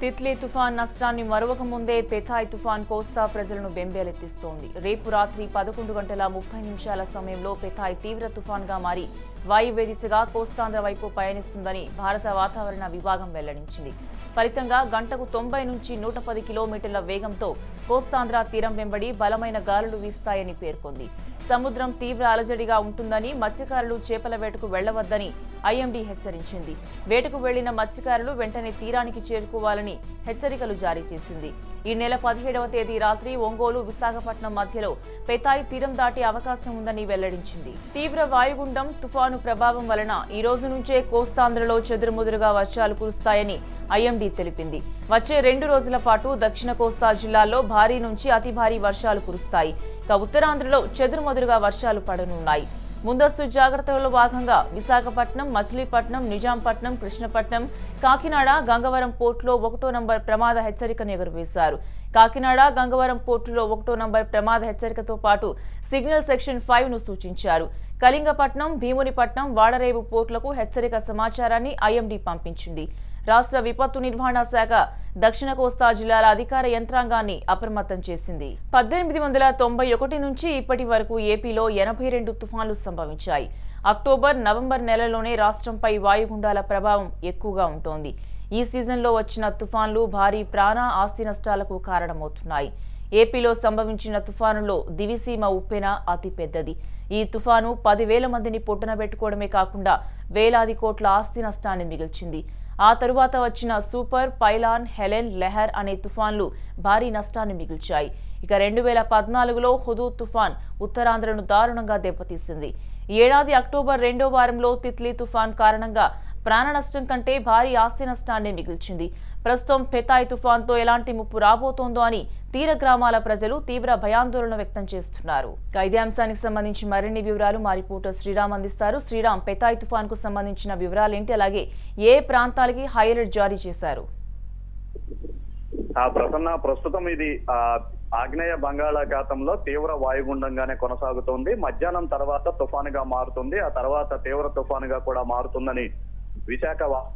తిత్లీ తుఫాన్ నష్టాన్ని మరొక ముందే పెథాయ్ తుఫాన్ కోస్తా ప్రజలను బెంబేలెత్తిస్తోంది రేపు రాత్రి పదకొండు గంటల ముప్పై నిమిషాల సమయంలో పెథాయ్ తీవ్ర తుఫాన్గా మారి వాయువ్య దిశగా కోస్తాంధ్ర వైపు పయనిస్తుందని భారత వాతావరణ విభాగం వెల్లడించింది ఫలితంగా గంటకు తొంభై నుంచి నూట పది కిలోమీటర్ల వేగంతో కోస్తాంధ్ర తీరం వెంబడి బలమైన గాలులు వీస్తాయని పేర్కొంది సముద్రం తీవ్ర అలజడిగా ఉంటుందని మత్స్యకారులు చేపల వేటకు వెళ్లవద్దని ఐఎండీ హెచ్చరించింది వేటకు వెళ్లిన మత్స్యకారులు వెంటనే తీరానికి చేరుకోవాలని హెచ్చరికలు జారీ చేసింది ఈ నెల పదిహేడవ తేదీ రాత్రి ఒంగోలు విశాఖపట్నం మధ్యలో పెతాయి తీరం దాటే అవకాశం ఉందని వెల్లడించింది తీవ్ర వాయుగుండం తుఫాను ప్రభావం వలన ఈ రోజు నుంచే కోస్తాంధ్రలో చెదురుముదురుగా వర్షాలు కురుస్తాయని ఐఎండీ తెలిపింది వచ్చే రెండు రోజుల పాటు దక్షిణ కోస్తా జిల్లాల్లో భారీ నుంచి అతి భారీ వర్షాలు కురుస్తాయి ఇక ఉత్తరాంధ్రలో చెదురుమదురుగా వర్షాలు పడనున్నాయి ముందస్తు జాగ్రత్తల్లో భాగంగా విశాఖపట్నం మచిలీపట్నం నిజాంపట్నం కృష్ణపట్నం కాకినాడ గంగవరం పోర్టులో ఒకటో నంబర్ ప్రమాద హెచ్చరికను ఎగురవేశారు కాకినాడ గంగవరం పోర్టులో ఒకటో నంబర్ ప్రమాద హెచ్చరికతో పాటు సిగ్నల్ సెక్షన్ ఫైవ్ ను సూచించారు కళింగపట్నం భీమునిపట్నం వాడరేవు పోర్టులకు హెచ్చరిక సమాచారాన్ని ఐఎండీ పంపించింది రాష్ట్ర విపత్తు నిర్వహణ శాఖ దక్షిణ కోస్తా జిల్లాల అధికార యంత్రాంగాన్ని అప్రమత్తం చేసింది పద్దెనిమిది వందల తొంభై ఒకటి నుంచి ఇప్పటి వరకు ఏపీలో ఎనభై రెండు తుఫాన్లు సంభవించాయి అక్టోబర్ నవంబర్ నెలలోనే రాష్ట్రంపై వాయుగుండాల ప్రభావం ఎక్కువగా ఉంటోంది ఈ సీజన్లో వచ్చిన తుఫాన్లు భారీ ప్రాణ ఆస్తి నష్టాలకు కారణమవుతున్నాయి ఏపీలో సంభవించిన తుఫానులో దివిసీమ ఉప్పెన అతి పెద్దది ఈ తుఫాను పదివేల మందిని పొట్టనబెట్టుకోవడమే కాకుండా వేలాది కోట్ల ఆస్తి నష్టాన్ని మిగిల్చింది ఆ తరువాత వచ్చిన సూపర్ పైలాన్ హెలెన్ లెహర్ అనే తుఫాన్లు భారీ నష్టాన్ని మిగిల్చాయి ఇక రెండు వేల పద్నాలుగులో హుదూ తుఫాన్ ఉత్తరాంధ్రను దారుణంగా దెబ్బతీసింది ఈ ఏడాది అక్టోబర్ రెండో వారంలో తిత్లీ తుఫాన్ కారణంగా ప్రాణ నష్టం కంటే భారీ ఆస్తి నష్టాన్ని మిగిల్చింది ప్రస్తుతం పెతాయ్ తుఫాన్తో ఎలాంటి ముప్పు రాబోతోందో అని తీర గ్రామాల ప్రజలు తీవ్ర భయాందోళన వ్యక్తం చేస్తున్నారు ఇక ఇదే అంశానికి సంబంధించి మరిన్ని వివరాలు మా రిపోర్టర్ శ్రీరామ్ అందిస్తారు శ్రీరామ్ పెతాయ్ తుఫాన్ కు సంబంధించిన వివరాలు ఏంటి అలాగే ఏ ప్రాంతాలకి హై అలర్ట్ జారీ చేశారు ఆ ప్రసన్న ప్రస్తుతం ఇది ఆ ఆగ్నేయ బంగాళాఖాతంలో తీవ్ర వాయుగుండంగానే కొనసాగుతోంది మధ్యాహ్నం తర్వాత తుఫానుగా మారుతుంది ఆ తర్వాత తీవ్ర తుఫానుగా కూడా మారుతుందని విశాఖ వా-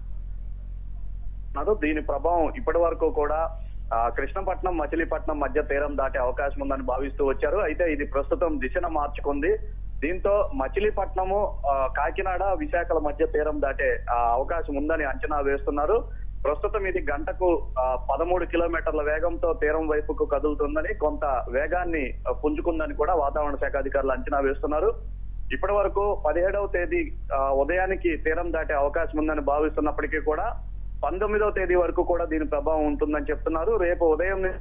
అన్నారు. దీని ప్రభావం ఇప్పటి వరకు కూడా ఆ, కృష్ణపట్నం మచిలీపట్నం మధ్య తీరం దాటే అవకాశం ఉందని భావిస్తూ వచ్చారు అయితే ఇది ప్రస్తుతం దిశను మార్చుకుంది దీంతో మచిలీపట్నము ఆ, కాకినాడ విశాఖల మధ్య తీరం దాటే ఆ, అవకాశం ఉందని అంచనా వేస్తున్నారు ప్రస్తుతం ఇది గంటకు ఆ, పదమూడు కిలోమీటర్ల వేగంతో తీరం వైపుకు కదులుతుందని కొంత వేగాన్ని ఆ, పుంజుకుందని కూడా వాతావరణ శాఖ అధికారులు అంచనా వేస్తున్నారు ఇప్పటి వరకు పదిహేడవ తేదీ ఆ, ఉదయానికి తీరం దాటే అవకాశం ఉందని భావిస్తున్నప్పటికీ కూడా పంతొమ్మిదవ తేదీ వరకు కూడా దీని ప్రభావం ఉంటుందని చెప్తున్నారు రేపు ఉదయం ని-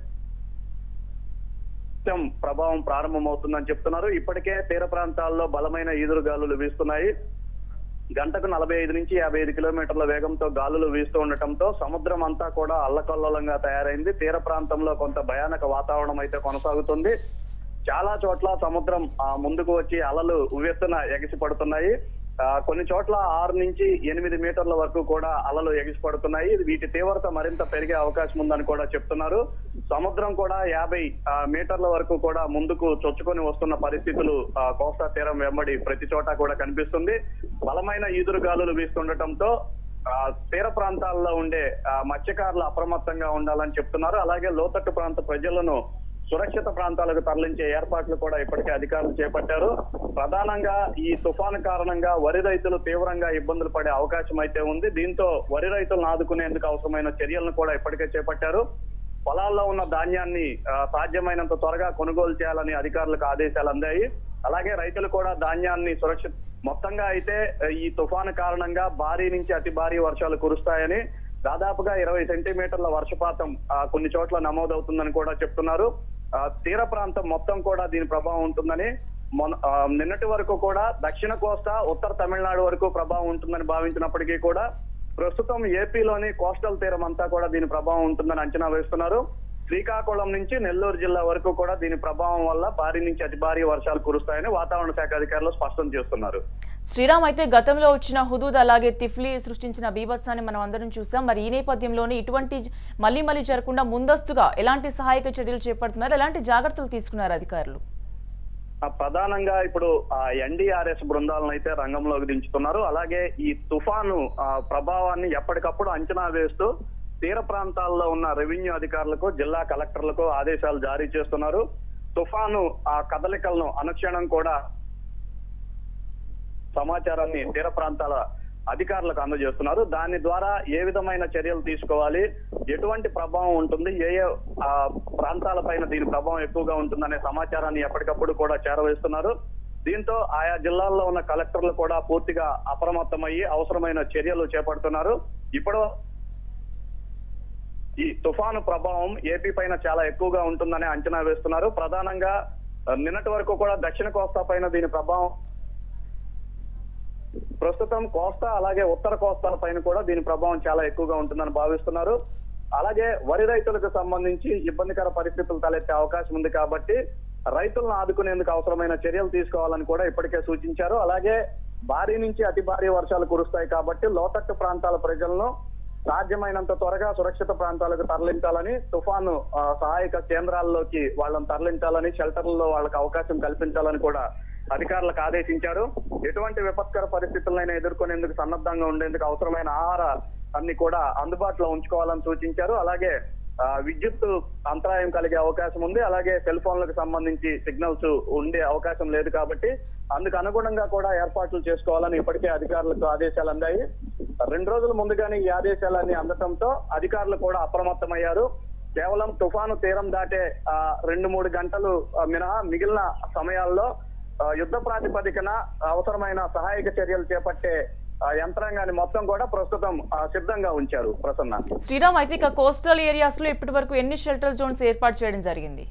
నిత్యం ప్రభావం ప్రారంభమవుతుందని చెప్తున్నారు ఇప్పటికే తీర ప్రాంతాల్లో బలమైన ఈదురుగాలులు వీస్తున్నాయి గంటకు నలభై ఐదు నుంచి యాభై ఐదు కిలోమీటర్ల వేగంతో గాలులు వీస్తూ ఉండటంతో సముద్రం అంతా కూడా అల్లకల్లోలంగా తయారైంది తీర ప్రాంతంలో కొంత భయానక వాతావరణం అయితే కొనసాగుతుంది చాలా చోట్ల సముద్రం ఆ, ముందుకు వచ్చి అలలు ఉవ్వెత్తున ఎగిసి పడుతున్నాయి ఆ, కొన్ని చోట్ల ఆరు నుంచి ఎనిమిది మీటర్ల వరకు కూడా అలలు ఎగిసి పడుతున్నాయి వీటి తీవ్రత మరింత పెరిగే అవకాశం ఉందని కూడా చెప్తున్నారు సముద్రం కూడా యాభై ఆ, మీటర్ల వరకు కూడా ముందుకు చొచ్చుకొని వస్తున్న పరిస్థితులు ఆ, కోస్తా తీరం వెంబడి ప్రతి చోట కూడా కనిపిస్తుంది బలమైన ఈదురు గాలులు వీస్తుండటంతో ఆ, తీర ప్రాంతాల్లో ఉండే ఆ, మత్స్యకారులు అప్రమత్తంగా ఉండాలని చెప్తున్నారు అలాగే లోతట్టు ప్రాంత ప్రజలను సురక్షిత ప్రాంతాలకు తరలించే ఏర్పాట్లు కూడా ఇప్పటికే అధికారులు చేపట్టారు ప్రధానంగా ఈ తుఫాను కారణంగా వరి రైతులు తీవ్రంగా ఇబ్బందులు పడే అవకాశం అయితే ఉంది దీంతో వరి రైతులను ఆదుకునేందుకు అవసరమైన చర్యలను కూడా ఇప్పటికే చేపట్టారు పొలాల్లో ఉన్న ధాన్యాన్ని ఆ, సాధ్యమైనంత త్వరగా కొనుగోలు చేయాలని అధికారులకు ఆదేశాలు అందాయి అలాగే రైతులు కూడా ధాన్యాన్ని సురక్షిత మొత్తంగా అయితే ఆ, ఈ తుఫాను కారణంగా భారీ నుంచి అతి భారీ వర్షాలు కురుస్తాయని దాదాపుగా ఇరవై సెంటీమీటర్ల వర్షపాతం ఆ, కొన్ని చోట్ల నమోదవుతుందని కూడా చెప్తున్నారు ఆ, తీర ప్రాంతం మొత్తం కూడా దీని ప్రభావం ఉంటుందని మొన్న ఆ, నిన్నటి వరకు కూడా దక్షిణ కోస్తా ఉత్తర తమిళనాడు వరకు ప్రభావం ఉంటుందని భావించినప్పటికీ కూడా ప్రస్తుతం ఏపీలోని కోస్టల్ తీరం అంతా కూడా దీని ప్రభావం ఉంటుందని అంచనా వేస్తున్నారు శ్రీకాకుళం నుంచి నెల్లూరు జిల్లా వరకు కూడా దీని ప్రభావం వల్ల భారీ నుంచి అతి భారీ వర్షాలు కురుస్తాయని వాతావరణ శాఖ అధికారులు స్పష్టం చేస్తున్నారు శ్రీరామ్ అయితే గతంలో వచ్చిన హుదూద్ అలాగే తిఫ్లీ సృష్టించిన బీభత్సాన్ని మనం అందరం చూసాం మరి ఈ నేపథ్యంలోనే ఇటువంటి మళ్ళీ మళ్ళీ జరగకుండా ముందస్తుగా ఎలాంటి సహాయక చర్యలు చేపడుతున్నారు ఎలాంటి జాగ్రత్తలు తీసుకున్నారు అధికారులు ఆ, ప్రధానంగా ఇప్పుడు ఎన్డీఆర్ఎస్ బృందాలను అయితే రంగంలోకి దించుతున్నారు అలాగే ఈ తుఫాను ఆ, ప్రభావాన్ని ఎప్పటికప్పుడు అంచనా వేస్తూ తీర ప్రాంతాల్లో ఉన్న రెవెన్యూ అధికారులకు జిల్లా కలెక్టర్లకు ఆదేశాలు జారీ చేస్తున్నారు తుఫాను ఆ కదలికలను అనుక్షణం కూడా సమాచారాన్ని తీర ప్రాంతాల అధికారులకు అందజేస్తున్నారు దాని ద్వారా ఏ విధమైన చర్యలు తీసుకోవాలి ఎటువంటి ప్రభావం ఉంటుంది ఏ ఏ ఆ, ప్రాంతాలపైన దీని ప్రభావం ఎక్కువగా ఉంటుందనే సమాచారాన్ని ఎప్పటికప్పుడు కూడా చేరవేస్తున్నారు దీంతో ఆయా జిల్లాల్లో ఉన్న కలెక్టర్లు కూడా పూర్తిగా అప్రమత్తమయ్యి అవసరమైన చర్యలు చేపడుతున్నారు ఇప్పుడు ఈ తుఫాను ప్రభావం ఏపీ పైన చాలా ఎక్కువగా ఉంటుందని అంచనా వేస్తున్నారు ప్రధానంగా ఆ, నిన్నటి వరకు కూడా దక్షిణ కోస్తా పైన దీని ప్రభావం ప్రస్తుతం కోస్తా అలాగే ఉత్తర కోస్తాల పైన కూడా దీని ప్రభావం చాలా ఎక్కువగా ఉంటుందని భావిస్తున్నారు అలాగే వరి రైతులకు సంబంధించి ఇబ్బందికర పరిస్థితులు తలెత్తే అవకాశం ఉంది కాబట్టి రైతులను ఆదుకునేందుకు అవసరమైన చర్యలు తీసుకోవాలని కూడా ఇప్పటికే సూచించారు అలాగే భారీ నుంచి అతి భారీ వర్షాలు కురుస్తాయి కాబట్టి లోతట్టు ప్రాంతాల ప్రజలను సాధ్యమైనంత త్వరగా సురక్షిత ప్రాంతాలకు తరలించాలని తుఫాను ఆ, సహాయక కేంద్రాల్లోకి వాళ్ళని తరలించాలని షెల్టర్లలో వాళ్ళకి అవకాశం కల్పించాలని కూడా అధికారులకు ఆదేశించారు ఎటువంటి విపత్కర పరిస్థితులైనా ఎదుర్కొనేందుకు సన్నద్ధంగా ఉండేందుకు అవసరమైన ఆహార అన్ని కూడా అందుబాటులో ఉంచుకోవాలని సూచించారు అలాగే ఆ, విద్యుత్ అంతరాయం కలిగే అవకాశం ఉంది అలాగే సెల్ ఫోన్లకు సంబంధించి సిగ్నల్స్ ఉండే అవకాశం లేదు కాబట్టి అందుకు అనుగుణంగా కూడా ఏర్పాట్లు చేసుకోవాలని ఇప్పటికే అధికారులకు ఆదేశాలు అందాయి రెండు రోజుల ముందుగానే ఈ ఆదేశాలన్నీ అందటంతో అధికారులు కూడా అప్రమత్తమయ్యారు కేవలం తుఫాను తీరం దాటే ఆ, రెండు మూడు గంటలు ఆ, మినహా మిగిలిన సమయాల్లో ఆ, యుద్ధ ప్రాతిపదికన అవసరమైన సహాయక చర్యలు చేపట్టే ఆ, యంత్రాంగాన్ని మొత్తం కూడా ప్రస్తుతం ఆ, సిద్ధంగా ఉంచారు ప్రసన్న శ్రీరామ్ అయితే ఇక కోస్టల్ ఏరియాస్ లో ఇప్పటి వరకు ఎన్ని షెల్టర్ జోన్స్ ఏర్పాటు చేయడం జరిగింది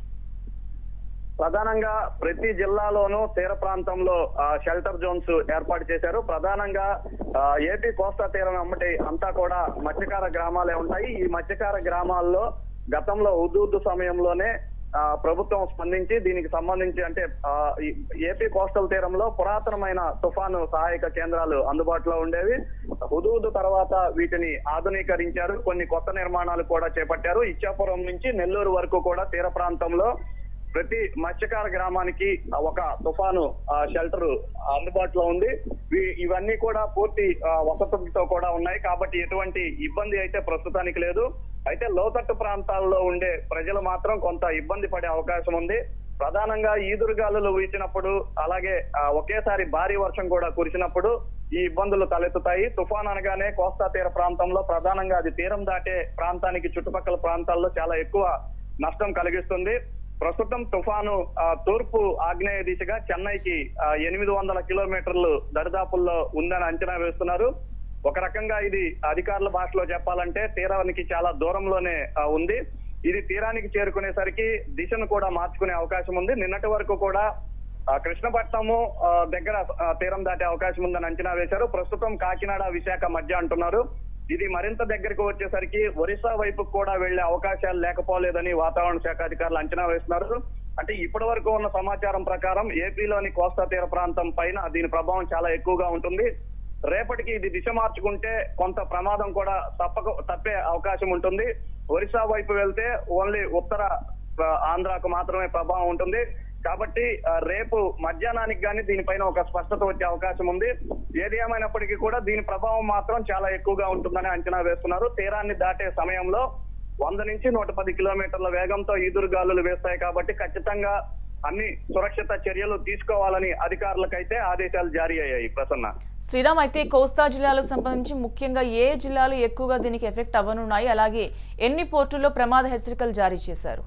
ప్రధానంగా ప్రతి జిల్లాలోనూ తీర ప్రాంతంలో ఆ, షెల్టర్ జోన్స్ ఏర్పాటు చేశారు ప్రధానంగా ఆ, ఏపీ కోస్తా తీరం అమ్మటి అంతా కూడా మత్స్యకార గ్రామాలే ఉంటాయి ఈ మత్స్యకార గ్రామాల్లో గతంలో ఉద్దు సమయంలోనే ఆ, ప్రభుత్వం స్పందించి దీనికి సంబంధించి అంటే ఆ, ఈ ఏపీ కోస్టల్ తీరంలో పురాతనమైన తుఫాను సహాయక కేంద్రాలు అందుబాటులో ఉండేవి హుదూదు తర్వాత వీటిని ఆధునీకరించారు కొన్ని కొత్త నిర్మాణాలు కూడా చేపట్టారు ఇచ్చాపురం నుంచి నెల్లూరు వరకు కూడా తీర ప్రాంతంలో ప్రతి మత్స్యకార గ్రామానికి ఒక తుఫాను ఆ, షెల్టర్ అందుబాటులో ఉంది ఇవి- ఇవన్నీ కూడా పూర్తి ఆ, వసతులతో కూడా ఉన్నాయి కాబట్టి ఎటువంటి ఇబ్బంది అయితే ప్రస్తుతానికి లేదు అయితే లోతట్టు ప్రాంతాల్లో ఉండే ప్రజలు మాత్రం కొంత ఇబ్బంది పడే అవకాశం ఉంది ప్రధానంగా ఈదురుగాలులు వీచినప్పుడు అలాగే ఆ, ఒకేసారి భారీ వర్షం కూడా కురిసినప్పుడు ఈ ఇబ్బందులు తలెత్తుతాయి తుఫాన్ అనగానే కోస్తా తీర ప్రాంతంలో ప్రధానంగా అది తీరం దాటే ప్రాంతానికి చుట్టుపక్కల ప్రాంతాల్లో చాలా ఎక్కువ నష్టం కలిగిస్తుంది ప్రస్తుతం తుఫాను ఆ, తూర్పు ఆగ్నేయ దిశగా చెన్నైకి ఆ, ఎనిమిది వందల కిలోమీటర్లు దరిదాపుల్లో ఉందని అంచనా వేస్తున్నారు ఒక రకంగా ఇది అధికారుల భాషలో చెప్పాలంటే తీరానికి చాలా దూరంలోనే ఆ, ఉంది ఇది తీరానికి చేరుకునేసరికి దిశను కూడా మార్చుకునే అవకాశం ఉంది నిన్నటి వరకు కూడా ఆ, కృష్ణపట్నము ఆ, దగ్గర ఆ, తీరం దాటే అవకాశం ఉందని అంచనా వేశారు ప్రస్తుతం కాకినాడ విశాఖ మధ్య అంటున్నారు ఇది మరింత దగ్గరకు వచ్చేసరికి ఒరిస్సా వైపు కూడా వెళ్లే అవకాశాలు లేకపోలేదని వాతావరణ శాఖ అధికారులు అంచనా వేస్తున్నారు అంటే ఇప్పటి వరకు ఉన్న సమాచారం ప్రకారం ఏపీలోని కోస్తా తీర ప్రాంతం పైన దీని ప్రభావం చాలా ఎక్కువగా ఉంటుంది రేపటికి ఇది దిశ మార్చుకుంటే కొంత ప్రమాదం కూడా తప్పక తప్పే అవకాశం ఉంటుంది ఒరిస్సా వైపు వెళ్తే ఓన్లీ ఉత్తర ఆ, ఆంధ్రాకు మాత్రమే ప్రభావం ఉంటుంది కాబట్టి ఆ, రేపు మధ్యాహ్నానికి కానీ దీనిపైన ఒక స్పష్టత వచ్చే అవకాశం ఉంది ఏది ఏమైనప్పటికీ కూడా దీని ప్రభావం మాత్రం చాలా ఎక్కువగా ఉంటుందని అంచనా వేస్తున్నారు తీరాన్ని దాటే సమయంలో వంద నుంచి నూట పది కిలోమీటర్ల వేగంతో ఈదురుగాలులు వేస్తాయి కాబట్టి ఖచ్చితంగా అన్ని సురక్షిత చర్యలు తీసుకోవాలని అధికారులకైతే ఆదేశాలు జారీ అయ్యాయి ప్రసన్న శ్రీరామ్ అయితే కోస్తా జిల్లాలకు సంబంధించి ముఖ్యంగా ఏ జిల్లాలు ఎక్కువగా దీనికి ఎఫెక్ట్ అవ్వనున్నాయి అలాగే ఎన్ని పోర్టుల్లో ప్రమాద హెచ్చరికలు జారీ చేశారు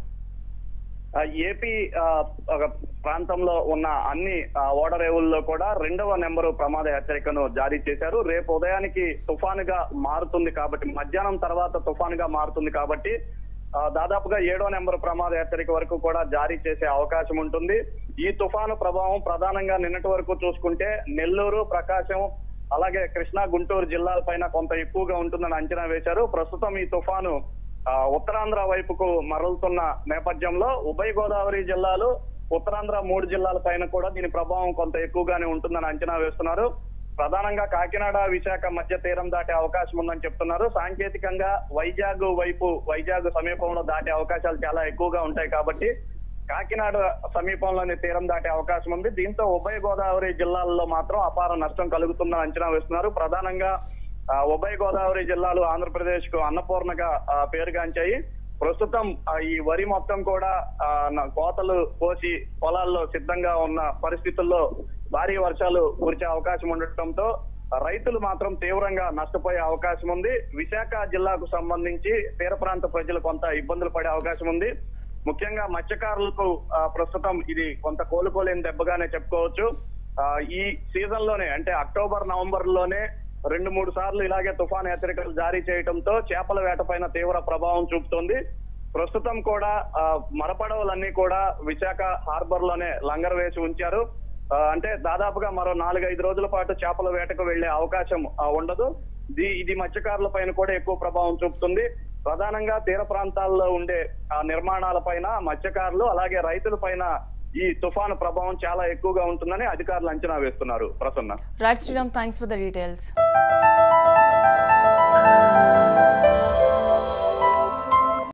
ఆ, ఏపీ ఆ, ఒక ప్రాంతంలో ఉన్న అన్ని ఆ, ఓడరేవుల్లో కూడా రెండవ నెంబరు ప్రమాద హెచ్చరికను జారీ చేశారు రేపు ఉదయానికి తుఫానుగా మారుతుంది కాబట్టి మధ్యాహ్నం తర్వాత తుఫానుగా మారుతుంది కాబట్టి ఆ, దాదాపుగా ఏడో నెంబర్ ప్రమాద హెచ్చరిక వరకు కూడా జారీ చేసే అవకాశం ఉంటుంది ఈ తుఫాను ప్రభావం ప్రధానంగా నిన్నటి వరకు చూసుకుంటే నెల్లూరు ప్రకాశం అలాగే కృష్ణా గుంటూరు జిల్లాల పైన కొంత ఎక్కువగా ఉంటుందని అంచనా వేశారు ప్రస్తుతం ఈ తుఫాను ఆ, ఉత్తరాంధ్ర వైపుకు మరలుతున్న నేపథ్యంలో ఉభయ గోదావరి జిల్లాలు ఉత్తరాంధ్ర మూడు జిల్లాల పైన కూడా దీని ప్రభావం కొంత ఎక్కువగానే ఉంటుందని అంచనా వేస్తున్నారు ప్రధానంగా కాకినాడ విశాఖ మధ్య తీరం దాటే అవకాశం ఉందని చెప్తున్నారు సాంకేతికంగా వైజాగ్ వైపు వైజాగ్ సమీపంలో దాటే అవకాశాలు చాలా ఎక్కువగా ఉంటాయి కాబట్టి కాకినాడ సమీపంలోని తీరం దాటే అవకాశం ఉంది దీంతో ఉభయ గోదావరి జిల్లాల్లో మాత్రం అపార నష్టం కలుగుతుందని అంచనా వేస్తున్నారు ప్రధానంగా ఆ, ఉభయ గోదావరి జిల్లాలు ఆంధ్రప్రదేశ్ కు అన్నపూర్ణగా ఆ, పేరుగాంచాయి ప్రస్తుతం ఆ, ఈ వరి మొత్తం కూడా ఆ, న- కోతలు కోసి పొలాల్లో సిద్ధంగా ఉన్న పరిస్థితుల్లో భారీ వర్షాలు కురిసే అవకాశం ఉండటంతో రైతులు మాత్రం తీవ్రంగా నష్టపోయే అవకాశం ఉంది విశాఖ జిల్లాకు సంబంధించి తీర ప్రాంత ప్రజలు కొంత ఇబ్బందులు పడే అవకాశం ఉంది ముఖ్యంగా మత్స్యకారులకు ఆ, ప్రస్తుతం ఇది కొంత కోలుకోలేని దెబ్బగానే చెప్పుకోవచ్చు ఆ, ఈ సీజన్ లోనే అంటే అక్టోబర్ నవంబర్ లోనే రెండు మూడు సార్లు ఇలాగే తుఫాన్ హెచ్చరికలు జారీ చేయడంతో చేపల వేటపైన తీవ్ర ప్రభావం చూపుతోంది ప్రస్తుతం కూడా ఆ, మరపడవలన్నీ కూడా విశాఖ హార్బర్ లోనే లంగర్ వేసి ఉంచారు ఆ, అంటే దాదాపుగా మరో నాలుగైదు రోజుల పాటు చేపల వేటకు వెళ్లే అవకాశం ఆ, ఉండదు ఇది ఇది మత్స్యకారుల పైన కూడా ఎక్కువ ప్రభావం చూపుతుంది ప్రధానంగా తీర ప్రాంతాల్లో ఉండే ఆ నిర్మాణాల పైన మత్స్యకారులు అలాగే రైతుల పైన ఈ తుఫాను ప్రభావం చాలా ఎక్కువగా ఉంటుందని అధికారులు అంచనా వేస్తున్నారు Prasanna right Sriram thanks for the details